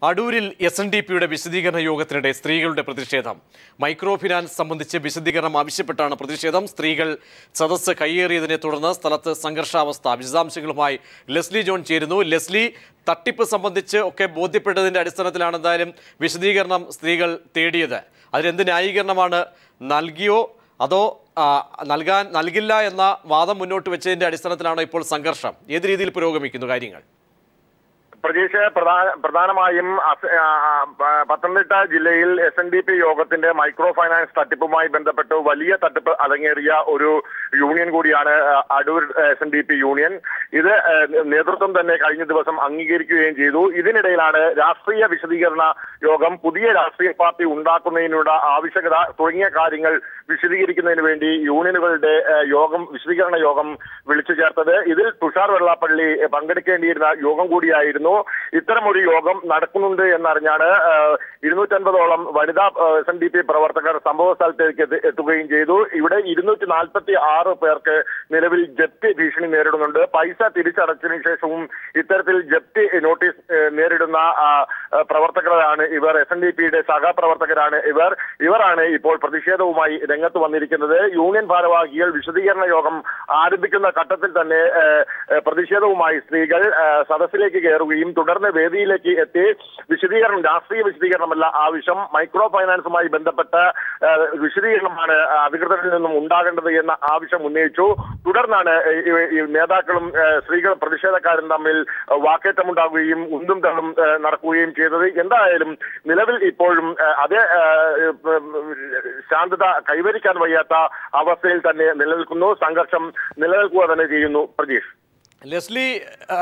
അടൂരിൽ S N D പിയുടെ വിശദീകരണ യോഗത്തിനിടെ സ്ത്രീകളുടെ പ്രതിഷേധം മൈക്രോ ഫിനാൻസ് സംബന്ധിച്ച് വിശദീകരണം ആവശ്യപ്പെട്ടാണ് പ്രതിഷേധം സ്ത്രീകൾ സദസ്സ് കയ്യേറിയതിനെ തുടർന്ന് സ്ഥലത്ത് സംഘർഷാവസ്ഥ വിശദാംശങ്ങളുമായി ലെസ്ലി ജോൺ ചേരുന്നു ലെസ്ലി തട്ടിപ്പ് സംബന്ധിച്ച് ഒക്കെ ബോധ്യപ്പെട്ടതിന്റെ അടിസ്ഥാനത്തിലാണ് എന്തായാലും വിശദീകരണം സ്ത്രീകൾ തേടിയത് അതിനെന്ത് ന്യായീകരണമാണ് നൽകിയോ അതോ ആ, നൽകാൻ നൽകില്ല എന്ന വാദം മുന്നോട്ട് വെച്ചതിന്റെ അടിസ്ഥാനത്തിലാണോ ഇപ്പോൾ സംഘർഷം ഏത് രീതിയിൽ പുരോഗമിക്കുന്നു കാര്യങ്ങൾ പ്രതീക്ഷ പ്രധാന പ്രധാനമായും അസ- ആ, ആ, പ- പത്തനംതിട്ട ജില്ലയിൽ എസ് എൻ ഡി പി യോഗത്തിന്റെ മൈക്രോ ഫൈനാൻസ് തട്ടിപ്പുമായി ബന്ധപ്പെട്ട് വലിയ തട്ടിപ്പ് അരങ്ങേറിയ ഒരു യൂണിയൻ കൂടിയാണ് ആ, Adoor S N D P union ഇത് ആ, നേതൃത്വം തന്നെ കഴിഞ്ഞ ദിവസം അംഗീകരിക്കുകയും ചെയ്തു ഇതിനിടയിലാണ് രാഷ്ട്രീയ വിശദീകരണ യോഗം പുതിയ രാഷ്ട്രീയ പാർട്ടി ഉണ്ടാക്കുന്നതിനുള്ള ആവശ്യകത തുടങ്ങിയ കാര്യങ്ങൾ വിശദീകരിക്കുന്നതിന് വേണ്ടി യൂണിയനുകളുടെ ആ, യോഗം വിശദീകരണ യോഗം വിളിച്ചു ചേർത്തത് ഇതിൽ തുഷാർ വെള്ളാപ്പള്ളി പങ്കെടുക്കേണ്ടിയിരുന്ന യോഗം കൂടിയായിരുന്നു ഇത്തരം ഒരു യോഗം നടക്കുന്നുണ്ട് എന്നറിഞ്ഞാണ് ഇരുന്നൂറ്റൻപതോളം വനിതാ എസ് എൻ ഡി പി പ്രവർത്തകർ സംഭവ സ്ഥലത്തേക്ക് എത്തി- എത്തുകയും ചെയ്തു ഇവിടെ ഇരുന്നൂറ്റി നാൽപ്പത്തി ആറ് പേർക്ക് നിലവിൽ ജപ്തി ഭീഷണി നേരിടുന്നുണ്ട് പൈസ തിരിച്ചടച്ചതിനു ശേഷവും ഇത്തരത്തിൽ ജപ്തി നോട്ടീസ് ഏഹ്, നേരിടുന്ന ആ, ആ, പ്രവർത്തകരാണ് ഇവർ എസ് എൻ ഡി പിയുടെ സഹപ്രവർത്തകരാണ് ഇവർ ഇവരാണ് ഇപ്പോൾ പ്രതിഷേധവുമായി രംഗത്ത് വന്നിരിക്കുന്നത് യൂണിയൻ ഭാരവാഹികൾ വിശദീകരണ യോഗം ആരംഭിക്കുന്ന ഘട്ടത്തിൽ തന്നെ ഏഹ്, ഏഹ്, പ്രതിഷേധവുമായി സ്ത്രീകൾ ഏഹ്, സദസ്സിലേക്ക് കയറുകയും തുടർന്ന് വേദിയിലേക്ക് എത്തി വിശദീകരണം രാഷ്ട്രീയ വിശദീകരണമല്ല ആവശ്യം മൈക്രോ ഫൈനാൻസുമായി ബന്ധപ്പെട്ട ഏഹ്, വിശദീകരണമാണ് അധികൃതരിൽ നിന്നും ഉണ്ടാകേണ്ടത് എന്ന ആവശ്യം ഉന്നയിച്ചു തുടർന്നാണ് ഈ- ഈ നേതാക്കളും ഏഹ്, സ്ത്രീകളും പ്രതിഷേധക്കാരും തമ്മിൽ വാക്കേറ്റമുണ്ടാകുകയും ഉന്തും തള്ളും ഏഹ്, നടക്കുകയും ചെയ്തത് എന്തായാലും നിലവിൽ ഇപ്പോഴും ഏഹ്, അതേ ഏഹ്, ഉം, ശാന്തത കൈവരിക്കാൻ വയ്യാത്ത അവസ്ഥയിൽ തന്നെ നിലനിൽക്കുന്നു സംഘർഷം നിലനിൽക്കുക തന്നെ ചെയ്യുന്നു പ്രതീഷ് ലെസ്ലി ആ,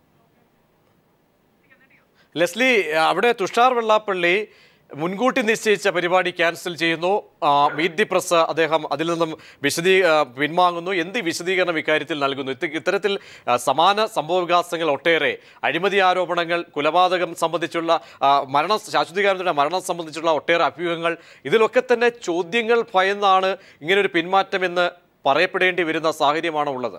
ലെസ്ലി അവിടെ തുഷാർ വെള്ളാപ്പള്ളി മുൻകൂട്ടി നിശ്ചയിച്ച പരിപാടി ക്യാൻസൽ ചെയ്യുന്നു ആ, മീറ്റ് ദി പ്രസ് അദ്ദേഹം അതിൽ നിന്നും വിശദീ ആ, പിൻവാങ്ങുന്നു എന്ത് വിശദീകരണം ഇക്കാര്യത്തിൽ നൽകുന്നു ഇത് ഇത്തരത്തിൽ ആ, സമാന സംഭവവികാസങ്ങൾ ഒട്ടേറെ അഴിമതി ആരോപണങ്ങൾ കൊലപാതകം സംബന്ധിച്ചുള്ള ആ, മരണ ശാശ്വതീകരണത്തിൻ്റെ മരണം സംബന്ധിച്ചുള്ള ഒട്ടേറെ അഭ്യൂഹങ്ങൾ ഇതിലൊക്കെ തന്നെ ചോദ്യങ്ങൾ ഭയന്നാണ് ഇങ്ങനൊരു പിന്മാറ്റമെന്ന് പറയപ്പെടേണ്ടി വരുന്ന സാഹചര്യമാണോ ഉള്ളത്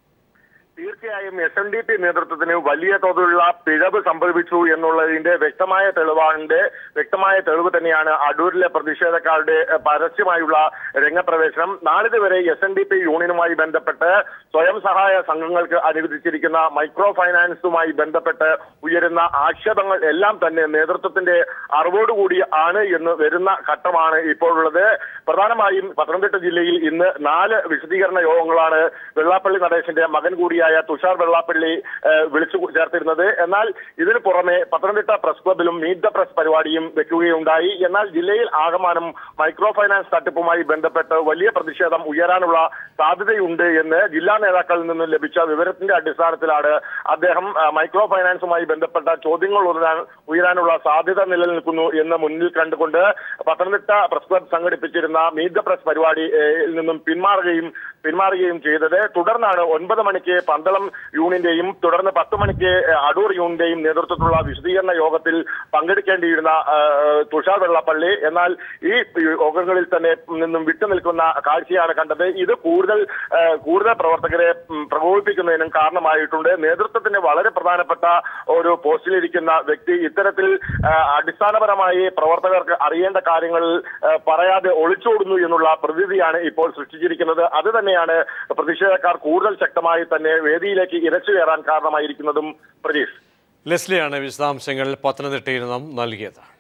തീർച്ചയായും എസ് എൻ ഡി പി നേതൃത്വത്തിന് വലിയ തോതിലുള്ള പിഴവ് സംഭവിച്ചു എന്നുള്ളതിന്റെ വ്യക്തമായ തെളിവാണ്ട് വ്യക്തമായ തെളിവ് തന്നെയാണ് അടൂരിലെ പ്രതിഷേധക്കാരുടെ എഹ്, പരസ്യമായുള്ള രംഗപ്രവേശനം നാളിതുവരെ എസ് എൻ ഡി പി യൂണിയനുമായി ബന്ധപ്പെട്ട് സ്വയം സഹായ സംഘങ്ങൾക്ക് അനുവദിച്ചിരിക്കുന്ന മൈക്രോ ഫൈനാൻസുമായി ബന്ധപ്പെട്ട് ഉയരുന്ന ആക്ഷേപങ്ങൾ എല്ലാം തന്നെ നേതൃത്വത്തിന്റെ അറിവോടുകൂടി ആണ് എന്ന് വരുന്ന ഘട്ടമാണ് ഇപ്പോഴുള്ളത് പ്രധാനമായും പത്തനംതിട്ട ജില്ലയിൽ ഇന്ന് നാല് വിശദീകരണ യോഗങ്ങളാണ് വെള്ളാപ്പള്ളി നടേശന്റെ മകൻ കൂടിയായ തുഷാർ വെള്ളാപ്പള്ളി ഏഹ്, വിളിച്ചു ചേർത്തിരുന്നത് എന്നാൽ ഇതിനു പുറമെ പത്തനംതിട്ട പ്രസ് ക്ലബിലും മീറ്റ് ദ പ്രസ് പരിപാടിയും വെക്കുകയുണ്ടായി എന്നാൽ ജില്ലയിൽ ആകമാനം മൈക്രോ ഫൈനാൻസ് തട്ടിപ്പുമായി ബന്ധപ്പെട്ട് വലിയ പ്രതിഷേധം ഉയരാനുള്ള സാധ്യതയുണ്ട് എന്ന് ജില്ലാ നേതാക്കളിൽ നിന്നും ലഭിച്ച വിവരത്തിന്റെ അടിസ്ഥാനത്തിലാണ് അദ്ദേഹം ആ, മൈക്രോ ഫൈനാൻസുമായി ബന്ധപ്പെട്ട ചോദ്യങ്ങൾ ഉയരാൻ ഉയരാനുള്ള സാധ്യത നിലനിൽക്കുന്നു എന്ന് മുന്നിൽ കണ്ടുകൊണ്ട് പത്തനംതിട്ട പ്രസ് ക്ലബ് സംഘടിപ്പിച്ചിരുന്ന മീറ്റ് ദ പ്രസ് പരിപാടിയിൽ നിന്നും പിന്മാറുകയും പിന്മാറുകയും ചെയ്തത് തുടർന്നാണ് ഒൻപത് മണിക്ക് പന്തളം യൂണിയന്റെയും തുടർന്ന് പത്ത് മണിക്ക് അടൂർ യൂണിന്റെയും നേതൃത്വത്തിലുള്ള വിശദീകരണ യോഗത്തിൽ പങ്കെടുക്കേണ്ടിയിരുന്ന ആ, തുഷാർ വെള്ളാപ്പള്ളി എന്നാൽ ഈ യോഗങ്ങളിൽ തന്നെ നിന്നും വിട്ടുനിൽക്കുന്ന കാഴ്ചയാണ് കണ്ടത് ഇത് കൂടുതൽ ആ, കൂടുതൽ പ്രവർത്തകരെ ഉം, പ്രകോപിപ്പിക്കുന്നതിനും കാരണമായിട്ടുണ്ട് നേതൃത്വത്തിന് വളരെ പ്രധാനപ്പെട്ട ഒരു പോസ്റ്റിലിരിക്കുന്ന വ്യക്തി ഇത്തരത്തിൽ ആ, അടിസ്ഥാനപരമായി പ്രവർത്തകർക്ക് അറിയേണ്ട കാര്യങ്ങൾ ആ, പറയാതെ ഒളിച്ചോടുന്നു എന്നുള്ള പ്രതീതിയാണ് ഇപ്പോൾ സൃഷ്ടിച്ചിരിക്കുന്നത് അത് തന്നെയാണ് പ്രതിഷേധക്കാർ കൂടുതൽ ശക്തമായി തന്നെ വേദിയിലേക്ക് ഇരച്ചു കയറാൻ കാരണമായിരിക്കുന്നതും പ്രതീഷ് ലെസ്ലിയാണ് വിശദാംശങ്ങൾ പത്തനംതിട്ടയിൽ നിന്നും നൽകിയത്